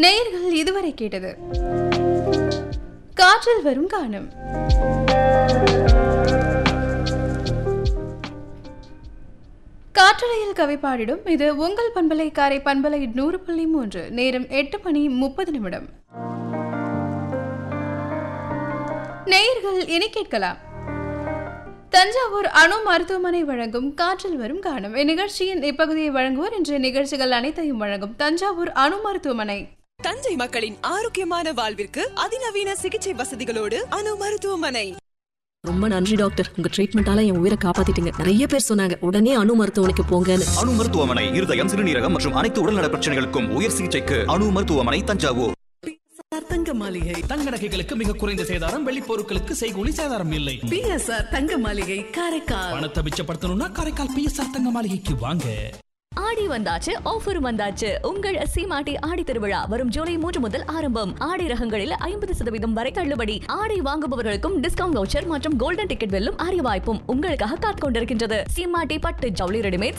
நேயர்கள் இதுவரை கேட்டது காற்றில் வரும் கானம் காற்றலையில் கவி பாடிடும் இது உங்கள் பண்பலை காரை பண்பலை நூறு புள்ளி மூன்று நேரம் எட்டு மணி முப்பது நிமிடம் நேயர்கள் இனி கேட்கலாம் தஞ்சாவூர் அணு மருத்துவமனை வழங்கும் காற்றில் வரும் காணும் இந்நிகழ்ச்சியின் இப்பகுதியை வழங்குவோர் இன்றைய நிகழ்ச்சிகள் அனைத்தையும் வழங்கும் தஞ்சாவூர் அணு மருத்துவமனை தஞ்சை மக்களின் ஆரோக்கியமான வாழ்விற்கு அதிநவீன சிகிச்சை வசதிகளோடு அணு மருத்துவமனை ரொம்ப நன்றி டாக்டர் உங்க ட்ரீட்மெண்டால என் உயிரை காப்பாத்திட்டீங்க நிறைய பேர் சொன்னாங்க உடனே அணு மருத்துவமனைக்கு போங்கன்னு அணு மருத்துவமனை இருதயம் சிறுநீரகம் மற்றும் அனைத்து உடல்நல பிரச்சனைகளுக்கும் உயர் சிகிச்சைக்கு அணு மருத்துவமனை தஞ்சாவூர் தங்க மாளிகை தங்க நகைகளுக்கு மிக குறைந்த சேதாரம் வெள்ளி பொருட்களுக்கு செய்கூலி சேதாரம் இல்லை பிஎஸ்ஆர் தங்க மாளிகை காரைக்கால் பணத்தை மிச்சப்படுத்தணும்னா காரைக்கால் பிஎஸ்ஆர் தங்க மாளிகைக்கு வாங்க ஆடி வந்தாச்சு ஆஃபர் வந்தாச்சு உங்கள் சீமாட்டி ஆடி திருவிழா வரும் ஜூலை மூன்று முதல் ஆரம்பம் ஆடை ரகங்களில் ஐம்பது சதவீதம் வரை தள்ளுபடி ஆடை வாங்குபவர்களுக்கும் டிஸ்கவுண்ட் வவுச்சர் மற்றும் கோல்டன் டிக்கெட் வெல்லும் அரிய வாய்ப்பும் உங்களுக்காக காத்துக் கொண்டிருக்கின்றது சீமாட்டி பட்டு ஜவுளி ரெடிமேட்